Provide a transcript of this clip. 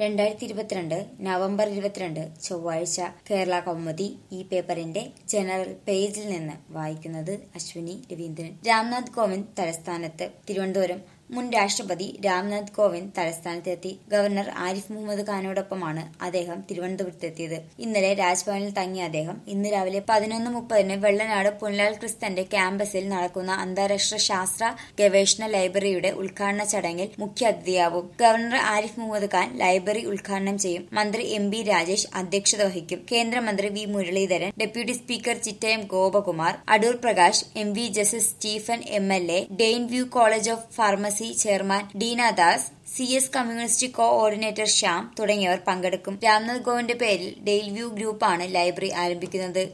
രണ്ടായിരത്തി ഇരുപത്തിരണ്ട് നവംബർ ഇരുപത്തിരണ്ട് ചൊവ്വാഴ്ച കേരള കൗമുദി ഈ പേപ്പറിന്റെ ജനറൽ പേജിൽ നിന്ന് വായിക്കുന്നത് അശ്വിനി രവീന്ദ്രൻ രാംനാഥ് കോവിന്ദ് തലസ്ഥാനത്ത് തിരുവനന്തപുരം മുൻ രാഷ്ട്രപതി രാംനാഥ് കോവിന്ദ് തലസ്ഥാനത്തെത്തി ഗവർണർ ആരിഫ് മുഹമ്മദ് ഖാനോടൊപ്പമാണ് അദ്ദേഹം തിരുവനന്തപുരത്തെത്തിയത് ഇന്നലെ രാജ്ഭവനിൽ തങ്ങിയ അദ്ദേഹം ഇന്ന് രാവിലെ പതിനൊന്ന് മുപ്പതിന് വെള്ളനാട് പുൻലാൽ ക്രിസ്തന്റെ ക്യാമ്പസിൽ നടക്കുന്ന അന്താരാഷ്ട്ര ശാസ്ത്ര ഗവേഷണ ലൈബ്രറിയുടെ ഉദ്ഘാടന ചടങ്ങിൽ മുഖ്യാതിഥിയാവും ഗവർണർ ആരിഫ് മുഹമ്മദ് ഖാൻ ലൈബ്രറി ഉദ്ഘാടനം ചെയ്യും മന്ത്രി എം ബി രാജേഷ് അധ്യക്ഷത വഹിക്കും കേന്ദ്രമന്ത്രി V Muraleedharan deputy speaker Chittayam Gopakumar Adoor Prakash M V justice Stephen M L A Dale View college of pharmacy chairman Deena Das C S communist coordinator Shyam തുടങ്ങിയവർ പങ്കെടുക്കും രാംനാഥ് കോവിന്റെ പേരിൽ ഡെയിൽ വ്യൂ ഗ്രൂപ്പാണ് ലൈബ്രറി ആരംഭിക്കുന്നത്